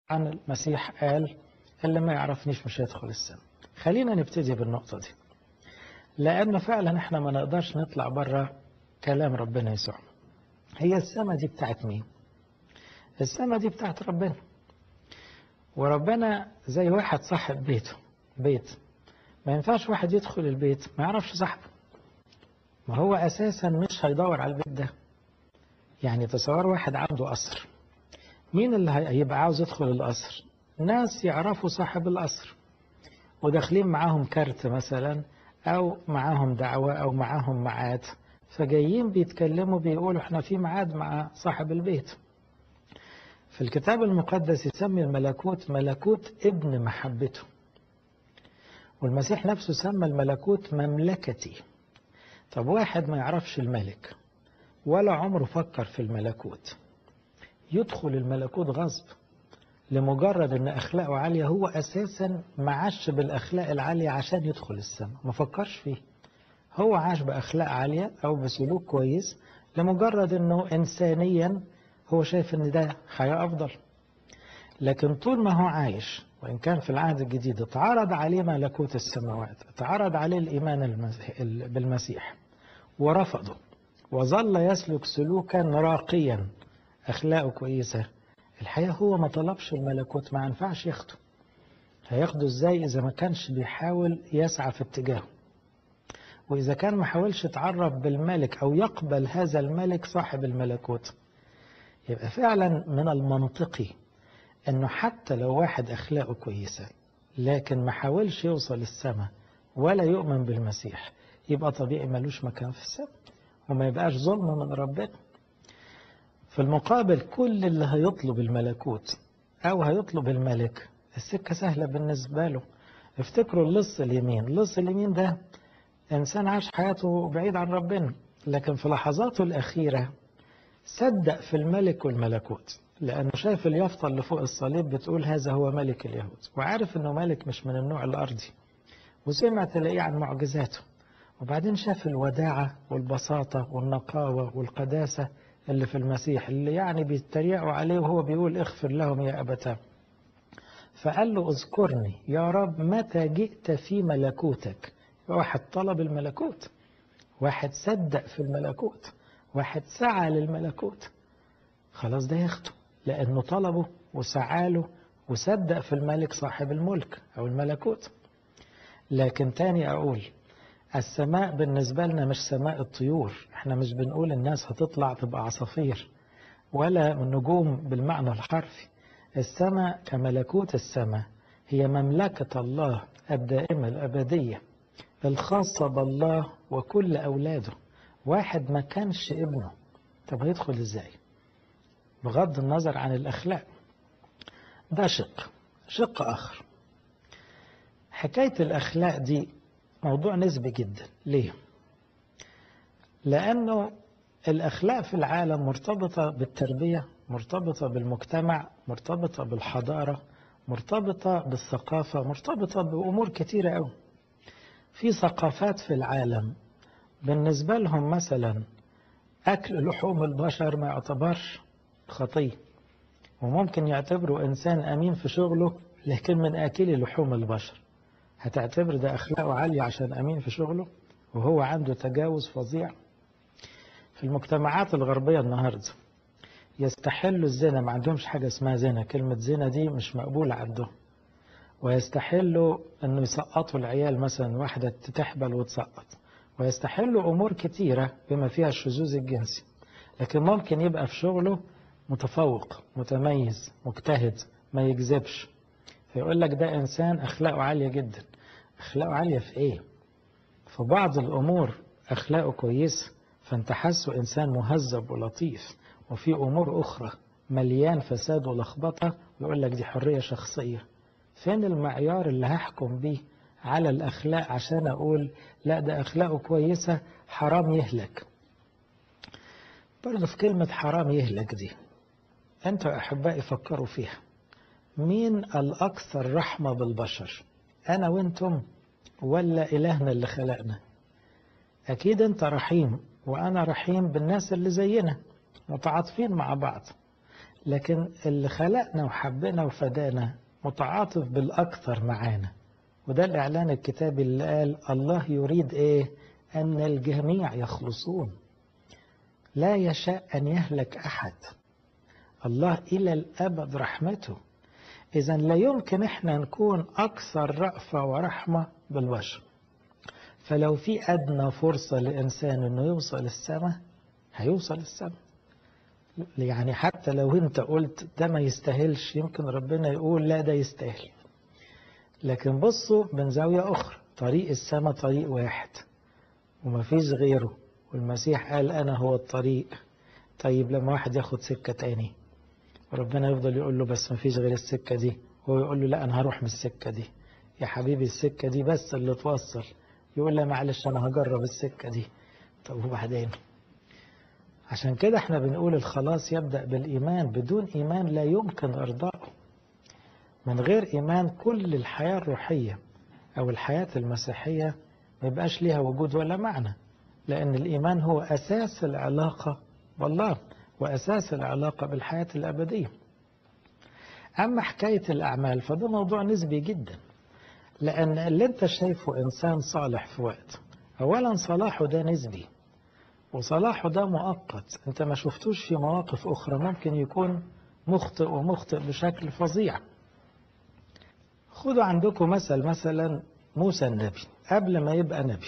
عن المسيح قال اللي ما يعرفنيش مش هيدخل السماء خلينا نبتدي بالنقطة دي لأن فعلا احنا ما نقدرش نطلع بره كلام ربنا يسوع هي السماء دي بتاعت مين السماء دي بتاعت ربنا وربنا زي واحد صاحب بيته بيت ما ينفعش واحد يدخل البيت ما يعرفش صاحبه ما هو أساسا مش هيدور على البيت ده يعني تصور واحد عنده قصر مين اللي هيبقى عاوز يدخل القصر ناس يعرفوا صاحب القصر وداخلين معاهم كارت مثلا أو معاهم دعوة أو معاهم ميعاد فجايين بيتكلموا بيقولوا احنا في ميعاد مع صاحب البيت في الكتاب المقدس يسمي الملكوت ملكوت ابن محبته والمسيح نفسه سمى الملكوت مملكتي طب واحد ما يعرفش الملك ولا عمره فكر في الملكوت يدخل الملكوت غصب لمجرد ان اخلاقه عاليه هو اساسا ما عاش بالاخلاق العاليه عشان يدخل السماء ما فكرش فيه هو عاش باخلاق عاليه او بسلوك كويس لمجرد انه انسانيا هو شايف ان ده حياه افضل لكن طول ما هو عايش وان كان في العهد الجديد اتعرض عليه ملكوت السماوات اتعرض عليه الايمان بالمسيح ورفضه وظل يسلك سلوكا راقيا اخلاقه كويسه الحقيقه هو ما طلبش الملكوت ما ينفعش ياخده هياخده ازاي اذا ما كانش بيحاول يسعى في اتجاهه واذا كان ما حاولش يتعرف بالملك او يقبل هذا الملك صاحب الملكوت يبقى فعلا من المنطقي انه حتى لو واحد اخلاقه كويسه لكن ما حاولش يوصل السماء ولا يؤمن بالمسيح يبقى طبيعي ملوش مكان في السماء وما يبقاش ظلم من ربنا في المقابل كل اللي هيطلب الملكوت او هيطلب الملك السكه سهله بالنسبه له افتكروا اللص اليمين اللص اليمين ده انسان عاش حياته بعيد عن ربنا لكن في لحظاته الاخيره صدق في الملك والملكوت لأنه شايف اليافطة اللي فوق الصليب بتقول هذا هو ملك اليهود وعارف أنه ملك مش من النوع الأرضي وسمع تلاقيه عن معجزاته وبعدين شاف الوداعة والبساطة والنقاوة والقداسة اللي في المسيح اللي يعني بيتريقوا عليه وهو بيقول اغفر لهم يا أبتاه فقال له اذكرني يا رب متى جئت في ملكوتك واحد طلب الملكوت واحد صدق في الملكوت واحد سعى للملكوت خلاص ده ياخده لأنه طلبه وسعى له وصدق في الملك صاحب الملك أو الملكوت لكن تاني أقول السماء بالنسبة لنا مش سماء الطيور احنا مش بنقول الناس هتطلع تبقى عصافير ولا نجوم بالمعنى الحرفي السماء كملكوت السماء هي مملكة الله الدائمة الأبدية الخاصة بالله وكل أولاده واحد ما كانش ابنه طب هيدخل ازاي بغض النظر عن الأخلاق ده شق شق آخر حكاية الأخلاق دي موضوع نسبي جدا ليه؟ لأنه الأخلاق في العالم مرتبطة بالتربية مرتبطة بالمجتمع مرتبطة بالحضارة مرتبطة بالثقافة مرتبطة بأمور كتيرة أوي في ثقافات في العالم بالنسبة لهم مثلا أكل لحوم البشر ما يعتبرش خطية وممكن يعتبروا إنسان أمين في شغله لكن من آكل لحوم البشر هتعتبر ده أخلاقه عالية عشان أمين في شغله وهو عنده تجاوز فظيع في المجتمعات الغربية النهاردة يستحلوا الزنا ما عندهمش حاجة اسمها زنا كلمة زنا دي مش مقبولة عندهم ويستحلوا أنه يسقطوا العيال مثلا واحدة تحبل وتسقط ويستحلوا أمور كتيرة بما فيها الشذوذ الجنسي لكن ممكن يبقى في شغله متفوق متميز مجتهد ما يكذبش فيقول لك ده إنسان أخلاقه عالية جدا أخلاقه عالية في إيه؟ في بعض الأمور أخلاقه كويسة فأنت حاسه إنسان مهذب ولطيف وفي أمور أخرى مليان فساد ولخبطة ويقول لك دي حرية شخصية فين المعيار اللي هحكم بيه على الأخلاق عشان أقول لا ده أخلاقه كويسة حرام يهلك برضه في كلمة حرام يهلك دي أنتوا يا أحبائي فكروا فيها مين الأكثر رحمة بالبشر أنا وأنتم ولا إلهنا اللي خلقنا أكيد أنت رحيم وأنا رحيم بالناس اللي زينا متعاطفين مع بعض لكن اللي خلقنا وحبنا وفدانا متعاطف بالأكثر معانا وده الإعلان الكتابي اللي قال الله يريد إيه أن الجميع يخلصون لا يشاء أن يهلك أحد الله إلى الأبد رحمته إذا لا يمكن إحنا نكون أكثر رأفة ورحمة بالبشر فلو في أدنى فرصة لإنسان إنه يوصل السماء هيوصل السماء يعني حتى لو أنت قلت ده ما يستاهلش يمكن ربنا يقول لا ده يستاهل لكن بصوا من زاوية أخرى طريق السماء طريق واحد ومفيش غيره والمسيح قال أنا هو الطريق طيب لما واحد ياخد سكة تاني وربنا يفضل يقول له بس مفيش غير السكة دي هو يقول له لا أنا هروح من السكة دي يا حبيبي السكة دي بس اللي توصل يقول لا معلش أنا هجرب السكة دي طب وبعدين عشان كده احنا بنقول الخلاص يبدأ بالإيمان بدون إيمان لا يمكن إرضائه من غير إيمان كل الحياة الروحية أو الحياة المسيحية ما يبقاش ليها وجود ولا معنى لأن الإيمان هو أساس العلاقة بالله وأساس العلاقة بالحياة الأبدية أما حكاية الأعمال فده موضوع نسبي جدا لأن اللي أنت شايفه إنسان صالح في وقت أولا صلاحه ده نسبي وصلاحه ده مؤقت أنت ما شفتوش في مواقف أخرى ممكن يكون مخطئ ومخطئ بشكل فظيع خدوا عندكم مثل مثلا موسى النبي قبل ما يبقى نبي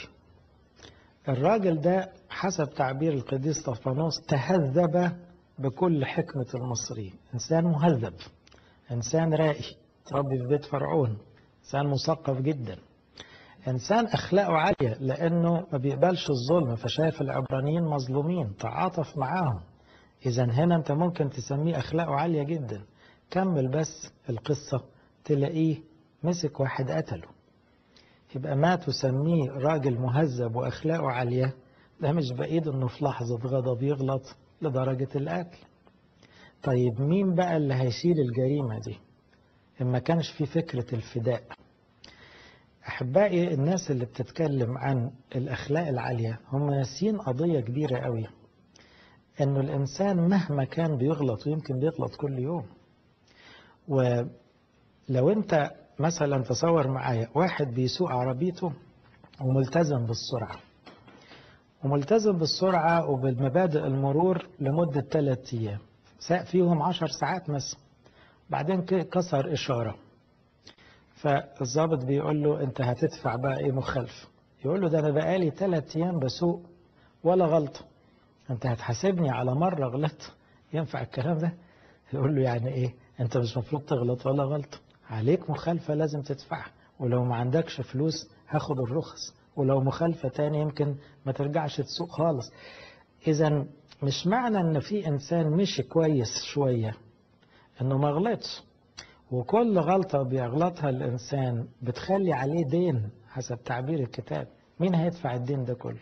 الراجل ده حسب تعبير القديس طفانوس تهذب بكل حكمة المصريين إنسان مهذب إنسان رائي تربي في بيت فرعون إنسان مثقف جدا إنسان أخلاقه عالية لأنه ما بيقبلش الظلم فشايف العبرانيين مظلومين تعاطف معاهم إذا هنا أنت ممكن تسميه أخلاقه عالية جدا كمل بس القصة تلاقيه مسك واحد قتله يبقى ما تسميه راجل مهذب وأخلاقه عالية ده مش بعيد انه في لحظة غضب يغلط لدرجة القتل طيب مين بقى اللي هيشيل الجريمة دي إما كانش في فكرة الفداء أحبائي الناس اللي بتتكلم عن الأخلاق العالية هم ناسيين قضية كبيرة قوي إنه الإنسان مهما كان بيغلط ويمكن بيغلط كل يوم ولو أنت مثلا تصور معايا واحد بيسوق عربيته وملتزم بالسرعة وملتزم بالسرعة وبالمبادئ المرور لمدة ثلاثة أيام ساق فيهم عشر ساعات مثلا بعدين كسر إشارة فالضابط بيقول له أنت هتدفع بقى إيه مخالفة يقول له ده أنا بقالي ثلاثة أيام بسوق ولا غلطة أنت هتحاسبني على مرة غلطت ينفع الكلام ده يقول له يعني إيه أنت مش مفروض تغلط ولا غلطة عليك مخالفة لازم تدفعها ولو ما عندكش فلوس هاخد الرخص ولو مخالفة تاني يمكن ما ترجعش تسوق خالص إذا مش معنى إن في إنسان مشي كويس شوية إنه ما غلطش وكل غلطة بيغلطها الإنسان بتخلي عليه دين حسب تعبير الكتاب مين هيدفع الدين ده كله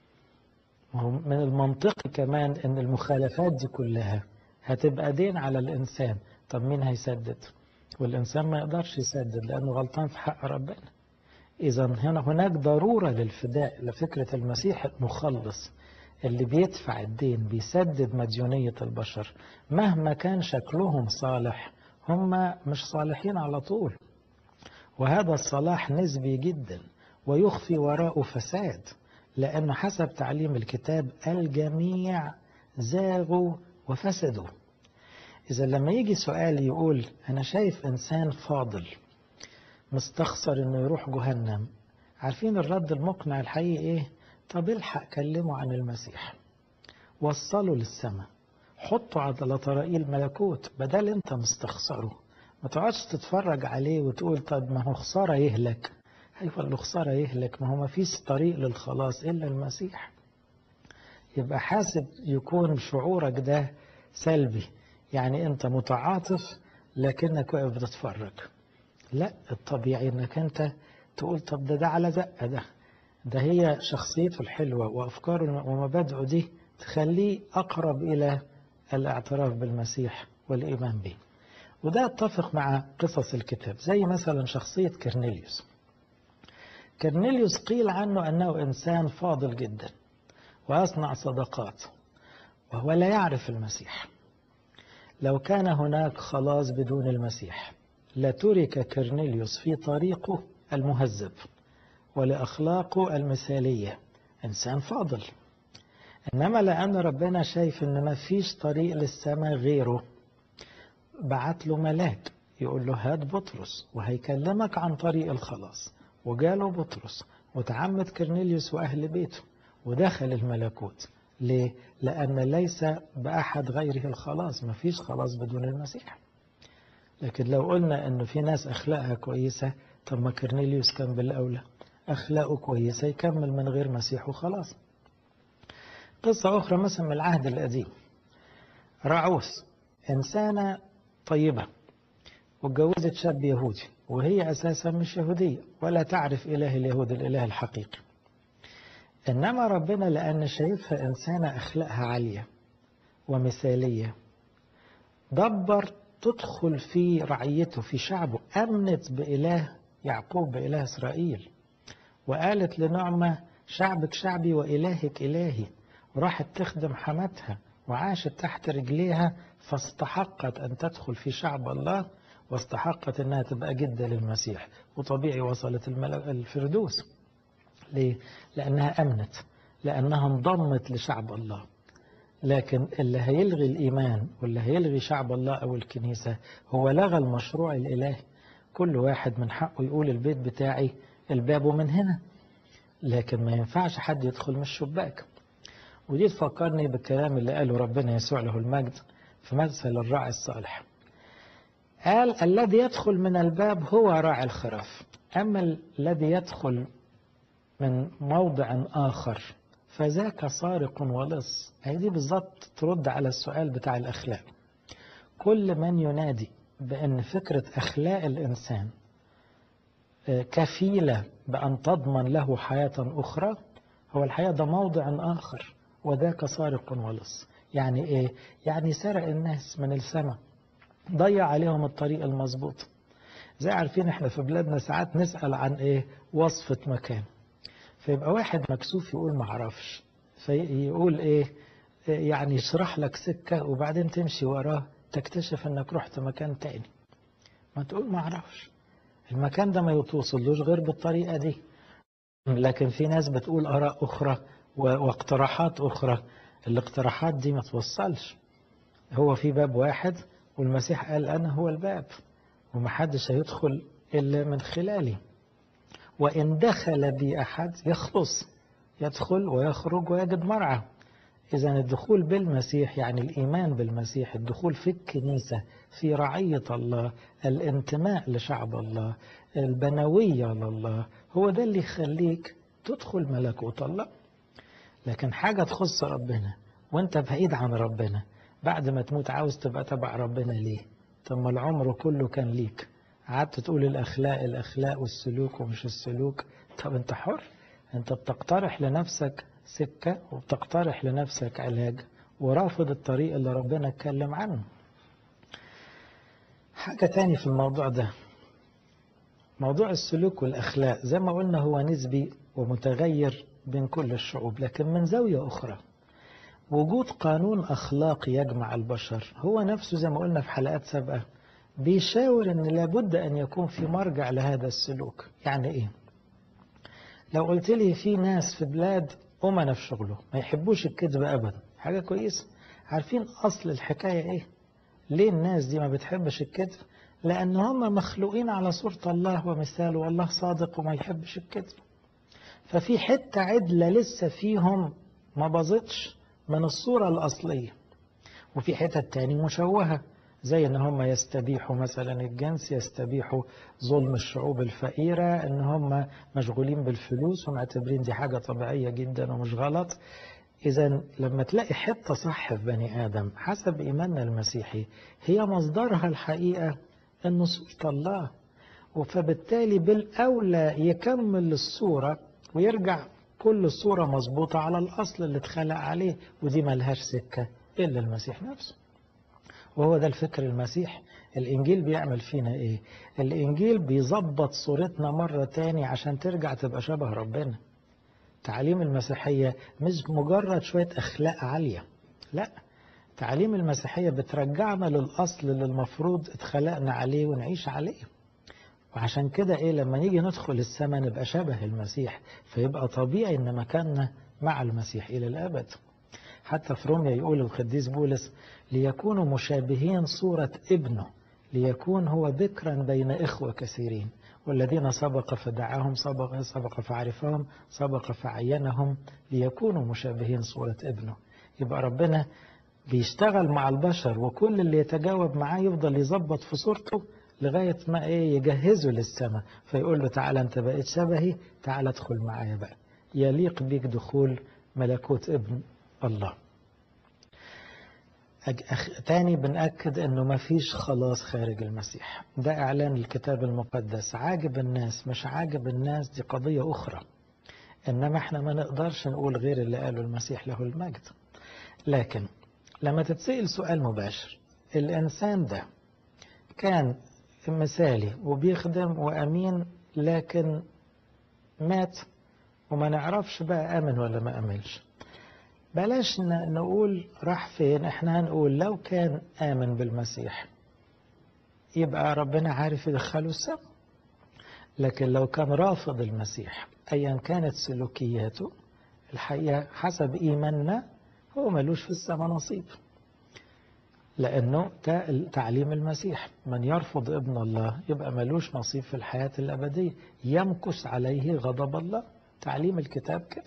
من المنطقي كمان إن المخالفات دي كلها هتبقى دين على الإنسان طب مين هيسدد والإنسان ما يقدرش يسدد لأنه غلطان في حق ربنا إذا هنا هناك ضرورة للفداء لفكرة المسيح المخلص اللي بيدفع الدين بيسدد مديونية البشر مهما كان شكلهم صالح هم مش صالحين على طول وهذا الصلاح نسبي جدا ويخفي وراءه فساد لأنه حسب تعليم الكتاب الجميع زاغوا وفسدوا إذا لما يجي سؤال يقول أنا شايف إنسان فاضل مستخسر إنه يروح جهنم عارفين الرد المقنع الحقيقي إيه؟ طب الحق كلمه عن المسيح وصلوا للسماء حطوا على طرائق الملكوت بدل أنت مستخسره ما تقعدش تتفرج عليه وتقول طب ما هو خسارة يهلك أيوة اللي خسارة يهلك ما هو ما فيش طريق للخلاص إلا المسيح يبقى حاسب يكون شعورك ده سلبي يعني أنت متعاطف لكنك واقف بتتفرج لا الطبيعي انك انت تقول طب ده ده على زقه ده ده هي شخصيته الحلوه وافكاره ومبادئه دي تخليه اقرب الى الاعتراف بالمسيح والايمان به وده اتفق مع قصص الكتاب زي مثلا شخصيه كرنيليوس كرنيليوس قيل عنه انه انسان فاضل جدا ويصنع صدقات وهو لا يعرف المسيح لو كان هناك خلاص بدون المسيح لترك كرنيليوس في طريقه المهذب ولأخلاقه المثالية إنسان فاضل إنما لأن ربنا شايف إن ما فيش طريق للسماء غيره بعت له ملاك يقول له هات بطرس وهيكلمك عن طريق الخلاص وجاله بطرس وتعمد كرنيليوس وأهل بيته ودخل الملكوت ليه؟ لأن ليس بأحد غيره الخلاص ما فيش خلاص بدون المسيح لكن لو قلنا أنه في ناس أخلاقها كويسة طب ما كرنيليوس كان بالأولى أخلاقه كويسة يكمل من غير مسيح وخلاص قصة أخرى مثلا من العهد القديم رعوس إنسانة طيبة واتجوزت شاب يهودي وهي أساسا مش يهودية ولا تعرف إله اليهود الإله الحقيقي إنما ربنا لأن شايفها إنسانة أخلاقها عالية ومثالية دبر تدخل في رعيته في شعبه أمنت بإله يعقوب بإله إسرائيل وقالت لنعمة شعبك شعبي وإلهك إلهي وراحت تخدم حماتها وعاشت تحت رجليها فاستحقت أن تدخل في شعب الله واستحقت أنها تبقى جدة للمسيح وطبيعي وصلت الفردوس ليه؟ لأنها أمنت لأنها انضمت لشعب الله لكن اللي هيلغي الإيمان واللي هيلغي شعب الله أو الكنيسة هو لغى المشروع الإلهي كل واحد من حقه يقول البيت بتاعي الباب من هنا لكن ما ينفعش حد يدخل من الشباك ودي تفكرني بالكلام اللي قاله ربنا يسوع له المجد في مثل الراعي الصالح قال الذي يدخل من الباب هو راعي الخراف أما الذي يدخل من موضع آخر فذاك سارق ولص هي دي بالظبط ترد على السؤال بتاع الأخلاق كل من ينادي بأن فكرة أخلاق الإنسان كفيلة بأن تضمن له حياة أخرى هو الحقيقة ده موضع آخر وذاك سارق ولص يعني إيه؟ يعني سرق الناس من السماء ضيع عليهم الطريق المظبوط زي عارفين احنا في بلادنا ساعات نسأل عن ايه وصفة مكان فيبقى واحد مكسوف يقول ما اعرفش فيقول ايه يعني يشرح لك سكة وبعدين تمشي وراه تكتشف انك رحت مكان تاني ما تقول ما اعرفش المكان ده ما يتوصلوش غير بالطريقة دي لكن في ناس بتقول آراء أخرى واقتراحات أخرى الاقتراحات دي ما توصلش هو في باب واحد والمسيح قال أنا هو الباب ومحدش هيدخل إلا من خلالي وإن دخل بي أحد يخلص يدخل ويخرج ويجد مرعى إذا الدخول بالمسيح يعني الإيمان بالمسيح الدخول في الكنيسة في رعية الله الانتماء لشعب الله البنوية لله هو ده اللي يخليك تدخل ملكوت الله لكن حاجة تخص ربنا وانت بعيد عن ربنا بعد ما تموت عاوز تبقى تبع ربنا ليه طب ما العمر كله كان ليك قعدت تقول الأخلاق الأخلاق والسلوك ومش السلوك طب انت حر انت بتقترح لنفسك سكة وبتقترح لنفسك علاج ورافض الطريق اللي ربنا اتكلم عنه حاجة تاني في الموضوع ده موضوع السلوك والأخلاق زي ما قلنا هو نسبي ومتغير بين كل الشعوب لكن من زاوية أخرى وجود قانون أخلاقي يجمع البشر هو نفسه زي ما قلنا في حلقات سابقة بيشاور أن لابد أن يكون في مرجع لهذا السلوك يعني إيه؟ لو قلت لي في ناس في بلاد أمنا في شغله ما يحبوش الكذب أبدا حاجة كويسة عارفين أصل الحكاية إيه؟ ليه الناس دي ما بتحبش الكذب؟ لأن هم مخلوقين على صورة الله ومثاله والله صادق وما يحبش الكذب ففي حتة عدلة لسه فيهم ما باظتش من الصورة الأصلية وفي حتت تاني مشوهة زي ان هم يستبيحوا مثلا الجنس يستبيحوا ظلم الشعوب الفقيرة ان هم مشغولين بالفلوس ومعتبرين دي حاجة طبيعية جدا ومش غلط اذا لما تلاقي حتة صح في بني ادم حسب ايماننا المسيحي هي مصدرها الحقيقة انه صورة الله فبالتالي بالاولى يكمل الصورة ويرجع كل الصورة مظبوطة على الأصل اللي اتخلق عليه ودي ملهاش سكة إلا المسيح نفسه وهو ده الفكر المسيح الإنجيل بيعمل فينا إيه الإنجيل بيظبط صورتنا مرة تاني عشان ترجع تبقى شبه ربنا تعليم المسيحية مش مجرد شوية أخلاق عالية لا تعليم المسيحية بترجعنا للأصل اللي المفروض اتخلقنا عليه ونعيش عليه وعشان كده ايه لما نيجي ندخل السماء نبقى شبه المسيح فيبقى طبيعي ان مكاننا مع المسيح الى الابد حتى في روميا يقول القديس بولس ليكونوا مشابهين صورة ابنه ليكون هو بكرا بين إخوة كثيرين والذين سبق فدعاهم سبق سبق فعرفهم سبق فعينهم ليكونوا مشابهين صورة ابنه يبقى ربنا بيشتغل مع البشر وكل اللي يتجاوب معاه يفضل يظبط في صورته لغاية ما ايه يجهزه للسماء فيقول له تعالى انت بقيت شبهي تعالى ادخل معايا بقى يليق بيك دخول ملكوت ابن الله أخ... تاني بنأكد انه ما فيش خلاص خارج المسيح ده اعلان الكتاب المقدس عاجب الناس مش عاجب الناس دي قضية اخرى انما احنا ما نقدرش نقول غير اللي قاله المسيح له المجد لكن لما تتسأل سؤال مباشر الانسان ده كان مثالي وبيخدم وامين لكن مات وما نعرفش بقى امن ولا ما امنش بلاش نقول راح فين احنا هنقول لو كان آمن بالمسيح يبقى ربنا عارف يدخله السماء لكن لو كان رافض المسيح ايا كانت سلوكياته الحقيقة حسب إيماننا هو ملوش في السماء نصيب لأنه ده تعليم المسيح من يرفض ابن الله يبقى ملوش نصيب في الحياة الأبدية يمكس عليه غضب الله تعليم الكتاب كده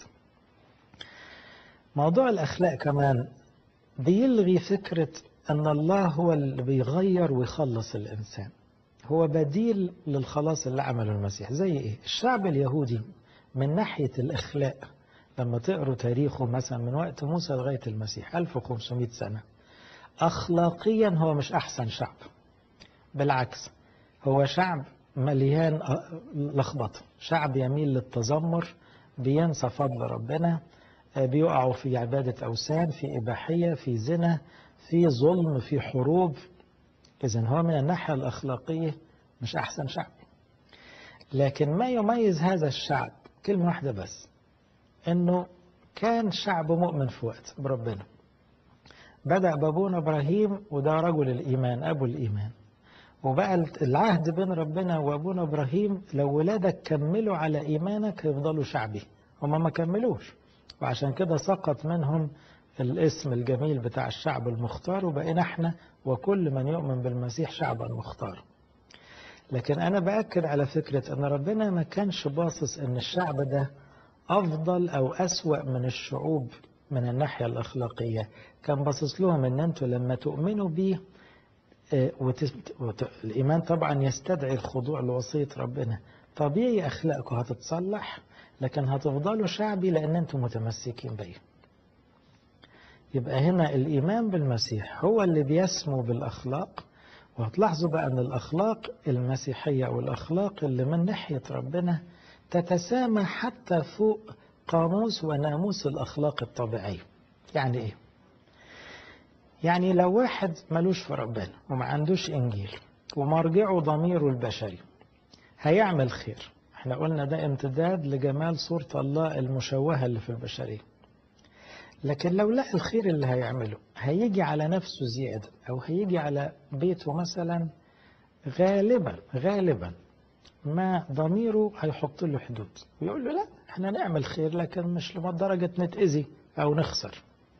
موضوع الأخلاق كمان بيلغي فكرة أن الله هو اللي بيغير ويخلص الإنسان هو بديل للخلاص اللي عمله المسيح زي إيه؟ الشعب اليهودي من ناحية الأخلاق لما تقروا تاريخه مثلا من وقت موسى لغاية المسيح 1500 سنة أخلاقيا هو مش أحسن شعب بالعكس هو شعب مليان لخبطة شعب يميل للتذمر بينسى فضل ربنا بيقعوا في عبادة أوثان في إباحية في زنا في ظلم في حروب إذا هو من الناحية الأخلاقية مش أحسن شعب لكن ما يميز هذا الشعب كلمة واحدة بس إنه كان شعب مؤمن في وقت بربنا بدأ بابونا إبراهيم وده رجل الإيمان أبو الإيمان وبقى العهد بين ربنا وأبونا إبراهيم لو ولادك كملوا على إيمانك هيفضلوا شعبي هما ما كملوش وعشان كده سقط منهم الاسم الجميل بتاع الشعب المختار وبقينا احنا وكل من يؤمن بالمسيح شعبا مختار لكن انا باكد على فكره ان ربنا ما كانش باصص ان الشعب ده افضل او اسوا من الشعوب من الناحيه الاخلاقيه كان باصص لهم ان انتوا لما تؤمنوا بيه وتت... وت... الايمان طبعا يستدعي الخضوع لوصيه ربنا طبيعي اخلاقكم هتتصلح لكن هتفضلوا شعبي لأن أنتم متمسكين بيه يبقى هنا الإيمان بالمسيح هو اللي بيسمو بالأخلاق وهتلاحظوا بقى أن الأخلاق المسيحية والأخلاق اللي من ناحية ربنا تتسامى حتى فوق قاموس وناموس الأخلاق الطبيعية يعني إيه؟ يعني لو واحد ملوش في ربنا وما عندوش إنجيل ومرجعه ضميره البشري هيعمل خير احنا قلنا ده امتداد لجمال صورة الله المشوهة اللي في البشرية لكن لو لقى الخير اللي هيعمله هيجي على نفسه زيادة أو هيجي على بيته مثلا غالبا غالبا ما ضميره هيحط له حدود ويقول له لا احنا نعمل خير لكن مش لدرجة نتأذي أو نخسر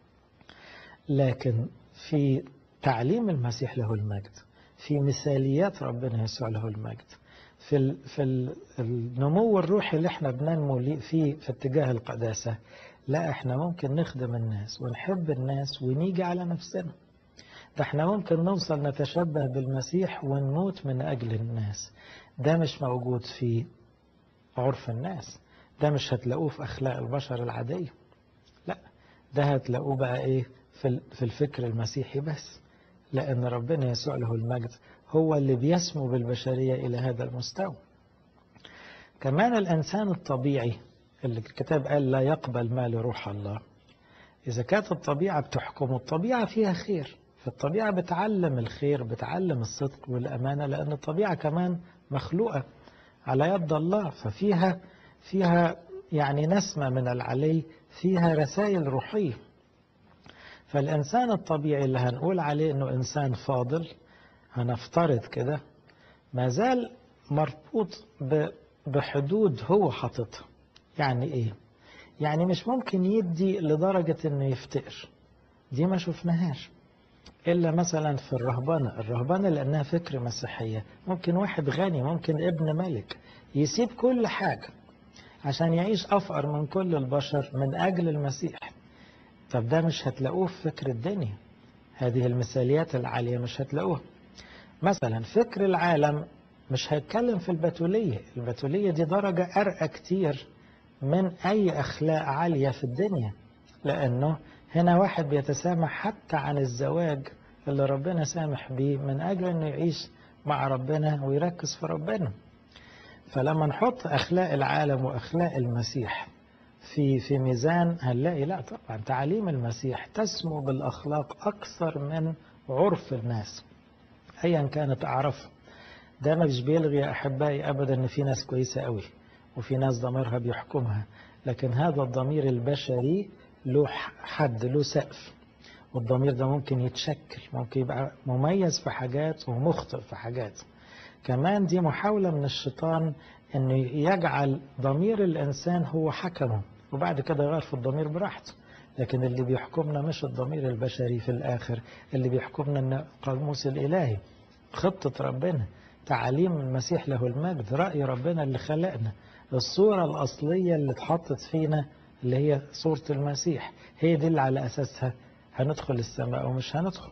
لكن في تعليم المسيح له المجد في مثاليات ربنا يسوع له المجد في ال في ال النمو الروحي اللي احنا بننمو فيه في اتجاه القداسة لا احنا ممكن نخدم الناس ونحب الناس ونيجي على نفسنا ده احنا ممكن نوصل نتشبه بالمسيح ونموت من أجل الناس ده مش موجود في عرف الناس ده مش هتلاقوه في أخلاق البشر العادية لا ده هتلاقوه بقى ايه في في الفكر المسيحي بس لأن ربنا يسوع له المجد هو اللي بيسمو بالبشرية إلى هذا المستوى كمان الإنسان الطبيعي اللي الكتاب قال لا يقبل ما لروح الله إذا كانت الطبيعة بتحكم الطبيعة فيها خير فالطبيعة بتعلم الخير بتعلم الصدق والأمانة لأن الطبيعة كمان مخلوقة على يد الله ففيها فيها يعني نسمة من العلي فيها رسائل روحية فالإنسان الطبيعي اللي هنقول عليه إنه إنسان فاضل هنفترض كده ما زال مربوط بحدود هو حاططها يعني إيه؟ يعني مش ممكن يدي لدرجة إنه يفتقر دي ما شفناهاش إلا مثلا في الرهبنة الرهبنة لأنها فكر مسيحية ممكن واحد غني ممكن ابن ملك يسيب كل حاجة عشان يعيش أفقر من كل البشر من أجل المسيح طب ده مش هتلاقوه في فكر الدنيا هذه المثاليات العالية مش هتلاقوها مثلا فكر العالم مش هيتكلم في البتولية البتولية دي درجة أرقى كتير من أي أخلاق عالية في الدنيا لأنه هنا واحد بيتسامح حتى عن الزواج اللي ربنا سامح بيه من أجل أنه يعيش مع ربنا ويركز في ربنا فلما نحط أخلاق العالم وأخلاق المسيح في في ميزان هنلاقي لا طبعا تعاليم المسيح تسمو بالأخلاق أكثر من عرف الناس أيا كانت أعرفها ده مش بيلغي يا أحبائي أبدا أن في ناس كويسة قوي وفي ناس ضميرها بيحكمها لكن هذا الضمير البشري له حد له سقف والضمير ده ممكن يتشكل ممكن يبقى مميز في حاجات ومخطئ في حاجات كمان دي محاولة من الشيطان انه يجعل ضمير الانسان هو حكمه وبعد كده يغير في الضمير براحته لكن اللي بيحكمنا مش الضمير البشري في الاخر اللي بيحكمنا القاموس الالهي خطة ربنا تعاليم المسيح له المجد رأي ربنا اللي خلقنا الصورة الأصلية اللي اتحطت فينا اللي هي صورة المسيح هي دي اللي على أساسها هندخل السماء أو مش هندخل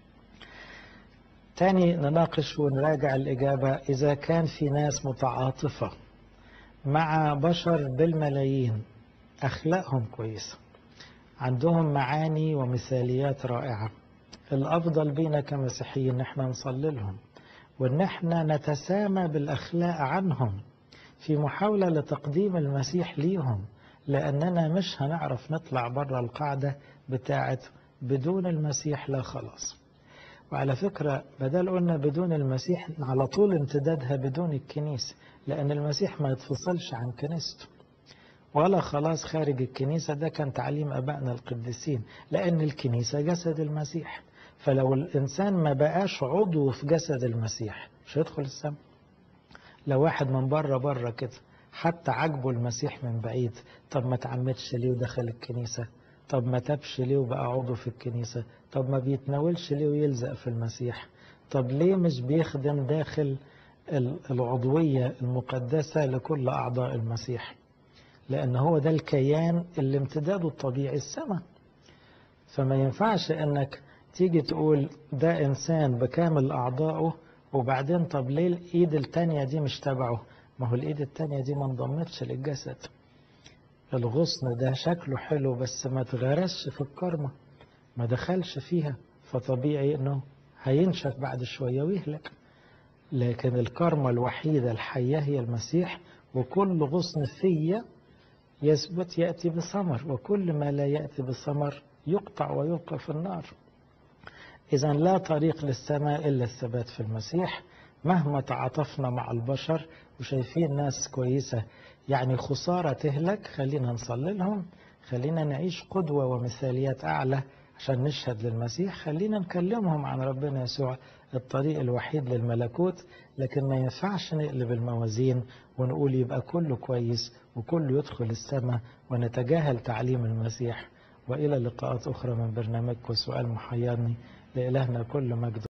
تاني نناقش ونراجع الإجابة إذا كان في ناس متعاطفة مع بشر بالملايين أخلاقهم كويسة عندهم معاني ومثاليات رائعة الأفضل بينا كمسيحيين إن احنا نصلي لهم وإن احنا نتسامى بالأخلاق عنهم في محاولة لتقديم المسيح ليهم لأننا مش هنعرف نطلع بره القاعدة بتاعت بدون المسيح لا خلاص وعلى فكرة بدل قلنا بدون المسيح على طول امتدادها بدون الكنيسة لأن المسيح ما يتفصلش عن كنيسته ولا خلاص خارج الكنيسة ده كان تعليم أبائنا القديسين لأن الكنيسة جسد المسيح فلو الإنسان ما بقاش عضو في جسد المسيح مش هيدخل السماء لو واحد من بره بره كده حتى عجبه المسيح من بعيد طب ما تعمدش ليه ودخل الكنيسة طب ما تبش ليه وبقى عضو في الكنيسة طب ما بيتناولش ليه ويلزق في المسيح طب ليه مش بيخدم داخل العضوية المقدسة لكل أعضاء المسيح لأن هو ده الكيان اللي امتداده الطبيعي السماء فما ينفعش أنك تيجي تقول ده إنسان بكامل أعضائه وبعدين طب ليه الإيد التانية دي مش تبعه ما هو الإيد التانية دي ما انضمتش للجسد الغصن ده شكله حلو بس ما تغرسش في الكرمة ما دخلش فيها فطبيعي انه هينشف بعد شوية ويهلك لكن الكرمة الوحيدة الحية هي المسيح وكل غصن فيا يثبت يأتي بثمر وكل ما لا يأتي بثمر يقطع ويلقى في النار إذا لا طريق للسماء إلا الثبات في المسيح مهما تعاطفنا مع البشر وشايفين ناس كويسة يعني خسارة تهلك خلينا نصلي لهم خلينا نعيش قدوة ومثاليات أعلى عشان نشهد للمسيح خلينا نكلمهم عن ربنا يسوع الطريق الوحيد للملكوت لكن ما ينفعش نقلب الموازين ونقول يبقى كله كويس وكله يدخل السماء ونتجاهل تعليم المسيح وإلى لقاءات أخرى من برنامجكم سؤال محيرني لإلهنا كل مجد